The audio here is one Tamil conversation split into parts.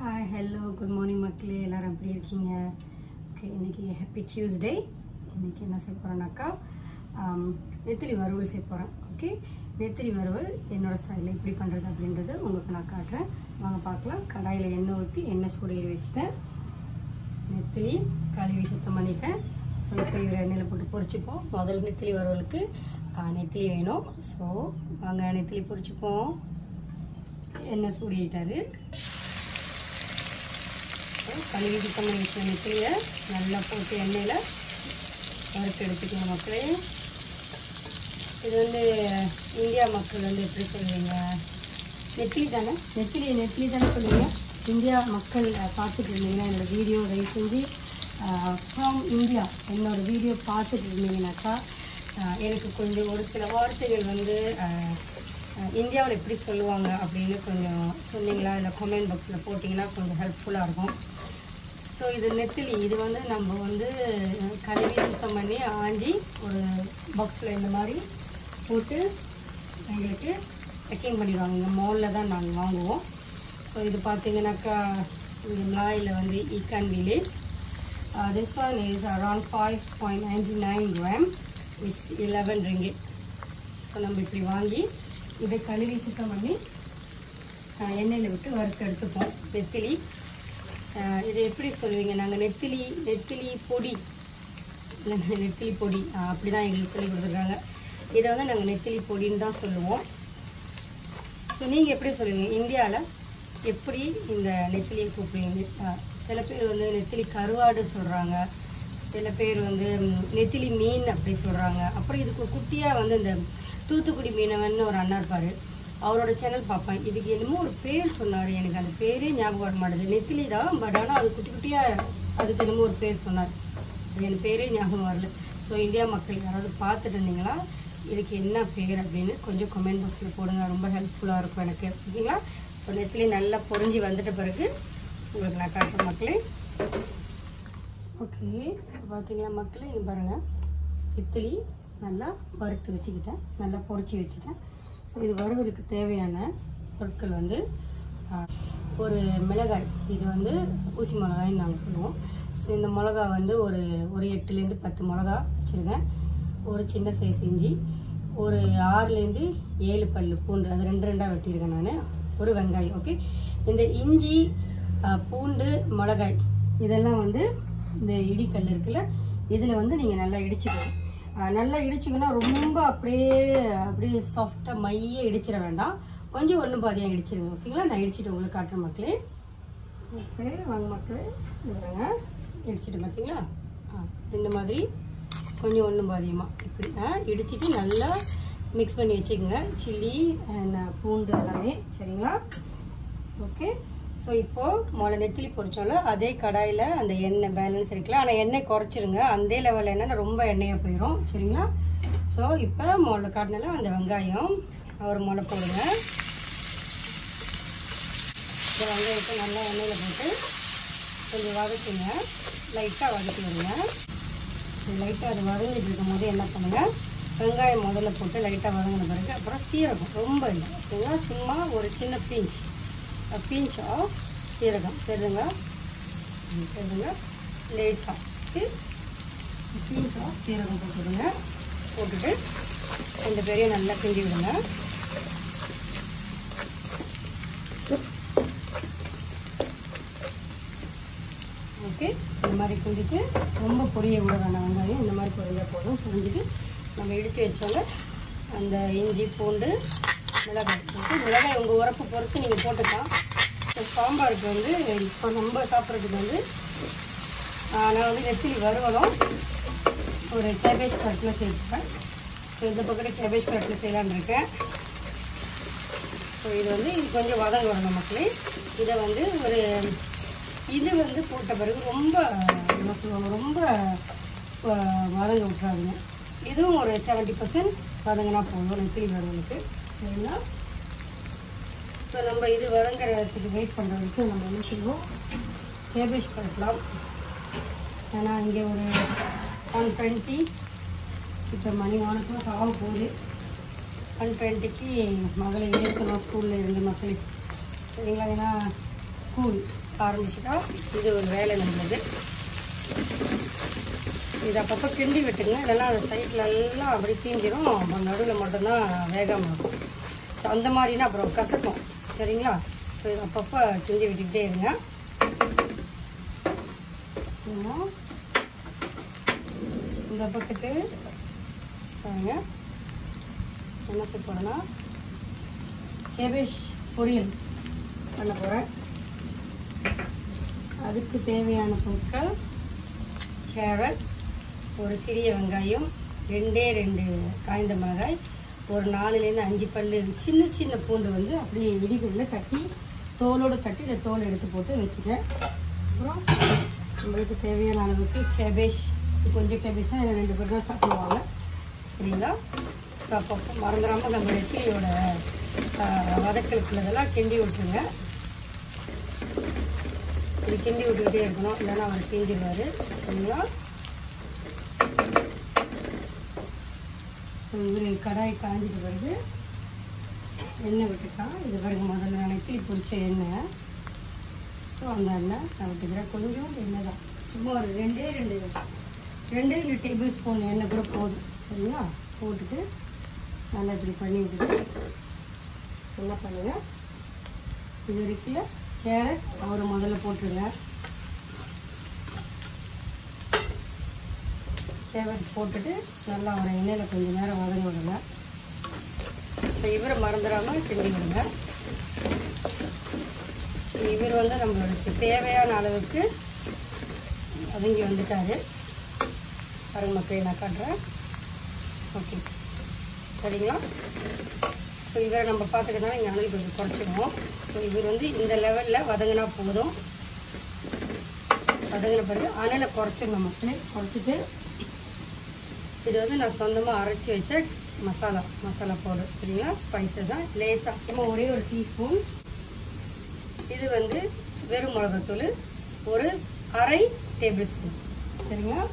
ஹாய் ஹலோ குட் மார்னிங் மக்களே எல்லாரும் எப்படி இருக்கீங்க ஓகே இன்னைக்கு ஹாப்பி டியூஸ்டே இன்னைக்கு என்ன செய்ய போகிறேன்னாக்கா நெத்திலி வறுவல் செய்ய போகிறேன் ஓகே நெத்திலி வறுவல் என்னோட ஸ்டைலில் எப்படி பண்ணுறது அப்படின்றது உங்களுக்கு நான் காட்டுறேன் வாங்க பார்க்கலாம் கடாயில் எண்ணெய் ஊற்றி எண்ணெய் சூடு ஏறி வச்சுட்டேன் நெத்திலி கழுவி சுத்தம் பண்ணிட்டேன் ஸோ இப்போ இவர் எண்ணெயில் போட்டு பொரிச்சுப்போம் முதல்ல நெத்திலி வறுவலுக்கு ஆ, நெத்திலி வேணும் ஸோ வாங்க நெத்திலி பொரிச்சுப்போம் எண்ணெய் சூடிட்டாரு கழுவி சுத்தம் பண்ணி வச்ச நெத்திலியை நல்லா போட்டு எண்ணெயில் வறுத்து எடுத்துக்கலாம் மக்களே இது வந்து இந்தியா மக்கள் வந்து எப்படி சொல்லுவீங்க நெத்திலி தானே நெத்திலி நெத்திலி தானே சொல்லுவீங்க இந்தியா மக்கள் அஹ், பார்த்துட்டு இருந்தீங்கன்னா என்னோட வீடியோ தயவு செஞ்சு ஃப்ரம் இந்தியா என்னோட வீடியோ பார்த்துட்டு இருந்தீங்கன்னாக்கா அஹ், எனக்கு கொஞ்சம் ஒரு சில வார்த்தைகள் வந்து இந்தியாவில் எப்படி சொல்லுவாங்க அப்படின்னு கொஞ்சம் சொன்னீங்களா இல்லை கமெண்ட் பாக்ஸில் போட்டிங்கன்னா கொஞ்சம் ஹெல்ப்ஃபுல்லாக இருக்கும் ஸோ இது நெத்திலி இது வந்து நம்ம வந்து அஹ், கழுவி சுத்தம் பண்ணி ஆஞ்சி ஒரு பாக்ஸில் இந்த மாதிரி போட்டு எங்களுக்கு பேக்கிங் பண்ணிடுவாங்க இந்த மாலில் தான் நாங்கள் வாங்குவோம் ஸோ இது பார்த்தீங்கன்னாக்கா இந்த மிளாயில் வந்து ஈக்கான் village this one is around five point ninety nine gram is eleven ringgit so நம்ம இப்படி வாங்கி இதை கழுவி சுத்தம் பண்ணி ஆஹ், எண்ணெயில் விட்டு வறுத்து எடுத்துப்போம் நெத்திலி ஆஹ், இது எப்படி சொல்லுவீங்க நாங்கள் நெத்திலி நெத்திலி பொடி இல்லை நெத்திலி பொடி அப்படி தான் எங்களுக்கு சொல்லி கொடுத்துருக்காங்க இதை வந்து நாங்கள் நெத்திலி பொடின்னு தான் சொல்லுவோம் ஸோ நீங்கள் எப்படி சொல்லுவீங்க இந்தியாவில் எப்படி இந்த நெத்திலியை கூப்பிடுவீங்க ஆஹ், சில பேர் வந்து நெத்திலி கருவாடு சொல்கிறாங்க சில பேர் வந்து ம், நெத்திலி மீன் அப்படி சொல்கிறாங்க அப்புறம் இதுக்கு குட்டியாக வந்து இந்த தூத்துக்குடி மீனவன் ஒரு அண்ணா இருப்பார் அவரோட சேனல் பார்ப்பேன் இதுக்கு என்னமோ ஒரு பேர் சொன்னார் எனக்கு அந்த பேரே ஞாபகம் வர மாட்டேது நெத்திலி தான் பட் ஆனால் அது குட்டி குட்டியாக அதுக்கு என்னமோ ஒரு பேர் சொன்னார் அது எனக்கு பேரே ஞாபகம் வரல ஸோ இந்தியா மக்கள் யாராவது பார்த்துட்டு இருந்தீங்களா இதுக்கு என்ன பேர் அப்படின்னு கொஞ்சம் கமெண்ட் பாக்ஸில் போடுங்க ரொம்ப ஹெல்ப்ஃபுல்லாக இருக்கும் எனக்கு ஓகேங்களா ஸோ நெத்திலி நல்லா பொரிஞ்சு வந்துட்ட பிறகு உங்களுக்கு நான் காட்டுறேன் மக்களே ஓகே பார்த்தீங்களா மக்களே இங்கே பாருங்கள் இட்லி நல்லா வறுத்து வச்சுக்கிட்டேன் நல்லா பொரிச்சு வச்சுட்டேன் ஸோ இது வறுவலுக்கு தேவையான பொருட்கள் வந்து ஆ, ஒரு மிளகாய் இது வந்து ஊசி மிளகாய்ன்னு நாங்கள் சொல்லுவோம் ஸோ இந்த மிளகா வந்து ஒரு ஒரு எட்டுலேருந்து பத்து மிளகா வச்சுருக்கேன் ஒரு சின்ன சைஸ் இஞ்சி ஒரு ஆறுலேருந்து ஏழு பல்லு பூண்டு அது ரெண்டு ரெண்டாக வெட்டியிருக்கேன் நான் ஒரு வெங்காயம் ஓகே இந்த இஞ்சி ஆ, பூண்டு மிளகாய் இதெல்லாம் வந்து இந்த இடிக்கல் இருக்குல்ல இதில் வந்து நீங்கள் நல்லா இடிச்சுக்கணும் ஆஹ் நல்லா இடிச்சிங்கன்னா ரொம்ப அப்படியே அப்படியே சாஃப்டாக மைய இடிச்சிட வேண்டாம் கொஞ்சம் ஒன்று பாதியாக இடிச்சிருங்க ஓகேங்களா நான் இடிச்சிட்டு உங்களுக்கு காட்டுறேன் மக்களே ஓகே வாங்க மக்களே இவங்க இடிச்சிட்டு பார்த்தீங்களா ஆ இந்த மாதிரி கொஞ்சம் ஒன்று பாதியமாக இப்படி ஆ இடிச்சிட்டு நல்லா மிக்ஸ் பண்ணி வச்சுக்கோங்க சில்லி அண்ட் பூண்டு எல்லாமே சரிங்களா ஓகே ஸோ இப்போது முதல்ல நெத்திலி பொரிச்சோம்ல அதே கடாயில் அந்த எண்ணெய் பேலன்ஸ் இருக்குல்ல ஆனால் எண்ணெய் குறைச்சிருங்க அந்த லெவலில் எண்ணெய் ரொம்ப எண்ணெயாக போயிடும் சரிங்களா ஸோ இப்போ முதல்ல காட்டினால அந்த வெங்காயம் ஒரு முளை போடுங்க இந்த வெங்காயத்தை நல்லா எண்ணெயில் போட்டு கொஞ்சம் வதக்குங்க லைட்டாக வதக்கி விடுங்க லைட்டாக அது வதங்கிட்டு இருக்கும் போது என்ன பண்ணுங்கள் வெங்காயம் முதல்ல போட்டு லைட்டாக வதங்கின பிறகு அப்புறம் சீரகம் ரொம்ப இல்லை ஓகேங்களா சும்மா ஒரு சின்ன பீஞ்ச் பீஞ்ச் ஆஃப் சீரகம் தெரியுங்க தெரியுங்க லேஸாக பீஞ்ச் ஆஃப் சீரகம் போட்டுடுங்க போட்டுட்டு ரெண்டு பேரையும் நல்லா கிண்டி விடுங்க ஓகே இந்த மாதிரி கிண்டிட்டு ரொம்ப பொரிய விட வேண்டாம் வெங்காயம் இந்த மாதிரி பொரிஞ்சா போதும் பொரிஞ்சிட்டு நம்ம இடித்து வச்சோங்க அந்த இஞ்சி பூண்டு மிளகாய் போட்டு மிளகாய் உங்கள் உரப்பு பொறுத்து நீங்கள் போட்டுக்கலாம் இப்போ சாம்பாருக்கு வந்து இப்போ நம்ம சாப்பிட்றதுக்கு வந்து ஆஹ், நான் வந்து நெத்திலி வறுவலும் ஒரு கேபேஜ் கட்டில் சேர்த்துப்பேன் ஸோ இந்த பக்கத்து கேபேஜ் கட்டில் செய்யலான்னு இருக்கேன் ஸோ இது வந்து இது கொஞ்சம் வதங்க வரணும் மக்களே இதை வந்து ஒரு இது வந்து போட்ட பிறகு ரொம்ப என்ன சொல்லுவாங்க ரொம்ப அஹ், வதங்க விட்றாதுங்க இதுவும் ஒரு செவன்ட்டி பர்சன்ட் வதங்கினா போதும் நெத்திலி வறுவலுக்கு சரிங்களா ஸோ நம்ம இது வதங்குறதுக்கு வெயிட் பண்ணுறதுக்கு நம்ம என்ன செய்வோம் கேபேஜ் கட்டலாம் ஏன்னா இங்கே ஒரு ஒன் டுவெண்ட்டி இப்போ மணி வானத்தில் ஆக போகுது ஒன் டுவெண்ட்டிக்கு மகளை ஏற்றணும் ஸ்கூலில் இருந்து மக்களே சரிங்களா ஏன்னா ஸ்கூல் ஆரம்பிச்சிட்டா இது ஒரு வேலை நம்மளுது இது அப்பப்போ கிண்டி விட்டுங்க இல்லைன்னா அந்த சைடில் எல்லாம் அப்படி தீஞ்சிரும் நடுவில் மட்டும்தான் வேகாமல் இருக்கும் ஸோ அந்த மாதிரினா அப்புறம் கசக்கும் சரிங்களா ஸோ இது அப்பப்போ கிண்டி விட்டுக்கிட்டே இருங்க இன்னும் இந்த பக்கத்து பாருங்க என்ன செய்ய போகிறேன்னா கேபேஜ் பொரியல் பண்ண போகிறேன் அதுக்கு தேவையான பொருட்கள் கேரட் ஒரு சிறிய வெங்காயம் ரெண்டே ரெண்டு காய்ந்த மிளகாய் ஒரு நாலுலேருந்து அஞ்சு பல்லு சின்ன சின்ன பூண்டு வந்து அப்படியே இடிகளில் கட்டி தோலோடு கட்டி இந்த தோல் எடுத்து போட்டு வச்சுட்டேன் அப்புறம் நம்மளுக்கு தேவையான அளவுக்கு கேபேஜ் கொஞ்சம் கேபேஜ் தான் ரெண்டு பேர் தான் சாப்பிடுவாங்க சரிங்களா ஸோ அப்போ மறந்துடாமல் நம்ம நெத்திலியோட வதக்கலுக்குள்ளதெல்லாம் கிண்டி விட்டுருங்க இது கிண்டி விட்டுக்கிட்டே இருக்கணும் இல்லைன்னா அவர் கிண்டிடுவார் சரிங்களா ஸோ இவர் கடாய் காஞ்சிட்டு பிறகு எண்ணெய் விட்டுட்டான் இது பாருங்க முதல்ல நினைத்து பிடிச்ச எண்ணெய் ஸோ அந்த எண்ணெய் நான் விட்டுக்கிறேன் கொஞ்சம் எண்ணெய் தான் சும்மா ஒரு ரெண்டே ரெண்டு ரெண்டே ரெண்டு டேபிள் ஸ்பூன் எண்ணெய் கூட போதும் சரிங்களா போட்டுட்டு நல்லா இப்படி பண்ணி விட்டுட்டு என்ன பண்ணுங்கள் இது இருக்குல்ல கேரட் அவரை முதல்ல போட்டுருங்க கேரட் போட்டுட்டு நல்லா அவரை எண்ணெயில் கொஞ்சம் நேரம் வதங்க விடுங்க ஸோ இவரை மறந்துடாமல் கிண்டி விடுங்க இவர் வந்து நம்மளுக்கு தேவையான அளவுக்கு வதங்கி வந்துட்டாரு பாருங்க மக்களே நான் காட்டுறேன் ஓகே சரிங்களா ஸோ இவரை நம்ம பார்த்துக்கிறதுனால இங்கே அனல் கொஞ்சம் குறைச்சிடுவோம் ஸோ இவர் வந்து இந்த லெவலில் வதங்கினா போதும் வதங்கின பிறகு அனலை குறைச்சிடணும் மக்களே குறைச்சிட்டு இது வந்து நான் சொந்தமாக அரைச்சி வச்ச மசாலா மசாலா பவுடர் சரிங்களா ஸ்பைசஸ் தான் லேசாக சும்மா ஒரே ஒரு டீஸ்பூன் இது வந்து வெறும் மிளகாத்தூள் ஒரு அரை டேபிள் ஸ்பூன் சரிங்களா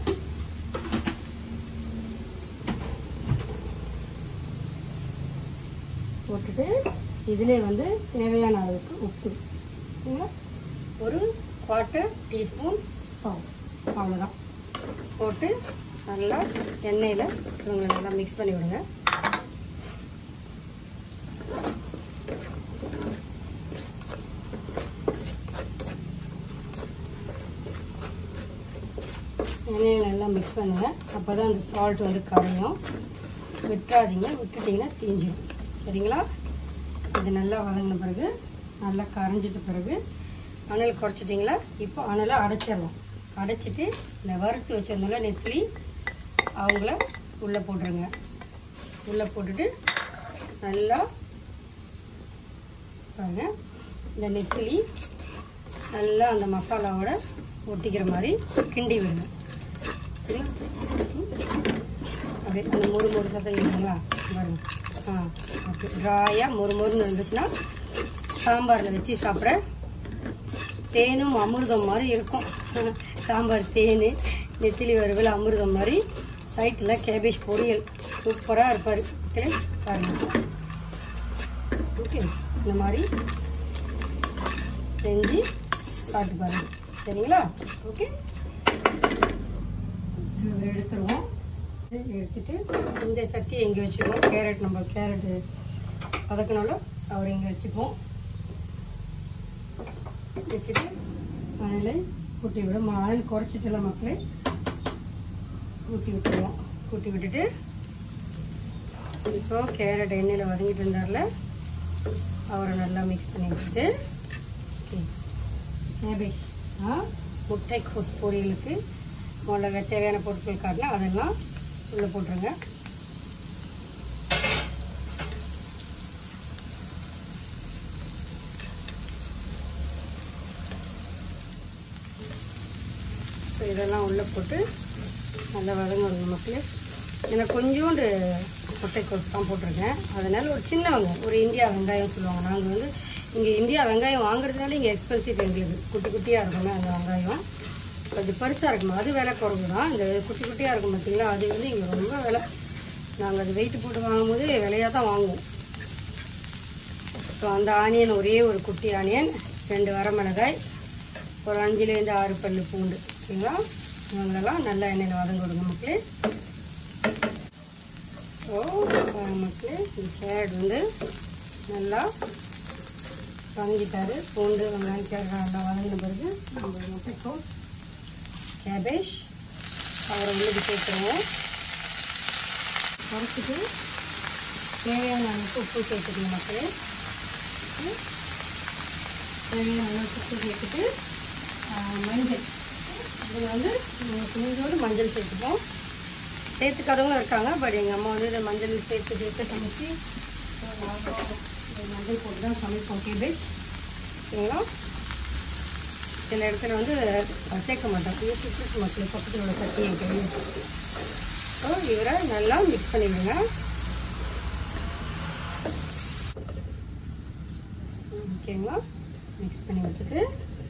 போட்டுட்டு இதிலே வந்து தேவையான அளவுக்கு உப்பு சரிங்களா ஒரு குவார்ட்டர் டீஸ்பூன் சால்ட் அவ்வளோதான் போட்டு நல்லா எண்ணெயில் இவங்களை நல்லா மிக்ஸ் பண்ணி விடுங்க எண்ணெயில் நல்லா மிக்ஸ் பண்ணுங்கள் அப்போ தான் அந்த சால்ட் வந்து கரையும் விட்டுறாதீங்க விட்டுட்டிங்கன்னா தீஞ்சிடும் சரிங்களா இது நல்லா வதங்கின பிறகு நல்லா கரைஞ்சிட்ட பிறகு அனல் குறைச்சிட்டிங்களா இப்போ அனலை அடைச்சிடலாம் அடைச்சிட்டு இந்த வறுத்து வச்சிருந்தோம்ல நெத்திலி அவங்கள உள்ளே போட்டுருங்க உள்ளே போட்டுட்டு நல்லா பாருங்க இந்த நெத்திலி நல்லா அந்த மசாலாவோட ஒட்டிக்கிற மாதிரி கிண்டி விடுங்க சரிங்களா அப்படியே அந்த மொறு மொறு சத்தம் இல்லைங்களா பாருங்க ஆ ஓகே ட்ராயாக மொறு மொறுன்னு இருந்துச்சுன்னா சாம்பாரில் வச்சு சாப்பிட தேனும் அமிர்தம் மாதிரி இருக்கும் சாம்பார் தேன் நெத்திலி வறுவல் அமிர்தம் மாதிரி சைட்டில் கேபேஜ் பொரியல் சூப்பராக இருப்பார் ஓகே பாருங்க ஓகே இந்த மாதிரி செஞ்சு காட்டு பாருங்க சரிங்களா ஓகே ஸோ இதை எடுத்துருவோம் எடுத்துட்டு இந்த சட்டி எங்கே வச்சுக்குவோம் கேரட் நம்ம கேரட்டு வதக்கினால அவர் இங்கே வச்சுப்போம் வச்சுட்டு அனல் கூட்டி விடும் அனல் குறைச்சிட்டுல மக்களே கூட்டி விட்டுருவோம் கூட்டி விட்டுட்டு இப்போ கேரட் எண்ணெயில் வதங்கிட்டு இருந்தார்ல அவரை நல்லா மிக்ஸ் பண்ணி விட்டுட்டு ஓகே கேபேஜ் ஆ முட்டைக்கோஸ் பொரியலுக்கு முதல்ல தேவையான பொருட்கள் காட்டினா அதெல்லாம் உள்ளே போட்டுருங்க ஸோ இதெல்லாம் உள்ளே போட்டு நல்லா வதங்கணும் மக்களே எனக்கு கொஞ்சோண்டு முட்டைக்கோஸ் தான் போட்டிருக்கேன் அதனால் ஒரு சின்ன வெங்காயம் ஒரு இந்தியா வெங்காயம் சொல்லுவாங்க நாங்கள் வந்து இங்கே இந்தியா வெங்காயம் வாங்குறதுனால இங்கே எக்ஸ்பென்சிவ் எங்களுக்கு குட்டி குட்டியாக இருக்குமே அந்த வெங்காயம் கொஞ்சம் பெருசாக இருக்கும் அது விலை குறைவு தான் இந்த குட்டி குட்டியாக இருக்கும் பார்த்தீங்களா அது வந்து இங்கே ரொம்ப விலை நாங்கள் அது வெயிட் போட்டு வாங்கும்போது விலையாக தான் வாங்குவோம் ஸோ அந்த ஆனியன் ஒரே ஒரு குட்டி ஆனியன் ரெண்டு வரமிளகாய் ஒரு அஞ்சுலேருந்து ஆறு பல்லு பூண்டு ஓகேங்களா இவங்களெல்லாம் நல்லா எண்ணெயில் வதங்க விடுங்க மக்களே ஸோ மக்களே இந்த கேரட் வந்து நல்லா வதங்கிட்டாரு பூண்டு வெங்காயம் கேரட் நல்லா வதங்கின பிறகு நம்ம முட்டைக்கோஸ் கேபேஜ் அவரை உள்ளது சேர்த்துருவோம் குறைச்சிட்டு தேவையான அளவுக்கு உப்பு சேர்த்துக்கணும் மக்களே ம். தேவையான அளவுக்கு உப்பு சேர்த்துட்டு ஆ, மஞ்சள் இதில் வந்து கொஞ்சோடு மஞ்சள் சேர்த்துப்போம் சேர்த்துக்காதவங்களும் இருக்காங்க பட் எங்கள் அம்மா வந்து இதை மஞ்சள் சேர்த்து சேர்த்து சமைச்சு so நாங்க இந்த மஞ்சள் போட்டு தான் சமைப்போம் கேபேஜ் ஓகேங்களா சில இடத்துல வந்து அஹ், சேர்க்க மாட்டோம் இது சுற்று மக்கள் பக்கத்தில் உள்ள சட்னி எனக்கு ஸோ இவரை நல்லா மிக்ஸ் பண்ணிடுங்க ஓகேங்களா மிக்ஸ் பண்ணி விட்டுட்டு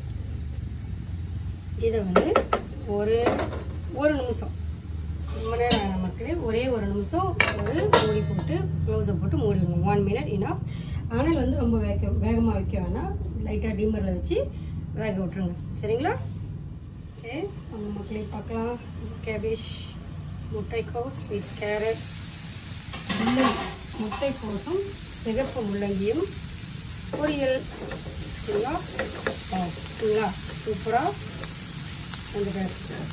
இதை வந்து ஒரு ஒரு நிமிஷம் ரொம்ப நேரம் ஆன மக்களே ஒரே ஒரு நிமிஷம் ஒரு மூடி போட்டு க்ளோஸை போட்டு மூடிடணும் ஒன் மினிட் இனா அனல் வந்து ரொம்ப வேக வேகமாக வைக்க வேணாம் லைட்டாக டிம்மரில் வச்சு வேக விட்ருங்க சரிங்களா ஓகே நம்ம மக்களே பார்க்கலாம் கேபேஜ் முட்டைக்கோஸ் வித் கேரட் முள்ளங்கி முட்டைக்கோசும் சிகப்பு முள்ளங்கியும் பொரியல் சரிங்களா ஆ, சரிங்களா சூப்பராக வந்துட்டார்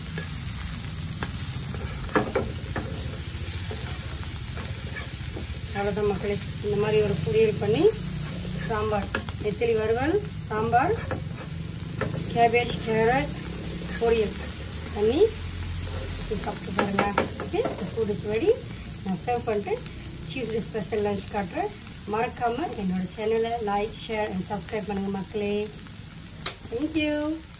அவ்வளோதான் மக்களே இந்த மாதிரி ஒரு பொரியல் பண்ணி சாம்பார் நெத்திலி வறுவல் சாம்பார் கேபேஜ் கேரட் பொரியல் பண்ணி இது சாப்பிட்டு பாருங்க ஓகே ஃபுட் இஸ் ரெடி நான் சர்வ் பண்ணிட்டு சீஃப் டே ஸ்பெஷல் லஞ்ச் காட்டுறேன் மறக்காமல் என்னோட சேனலை லைக் ஷேர் அண்ட் சப்ஸ்கிரைப் பண்ணுங்கள் மக்களே தேங்க்யூ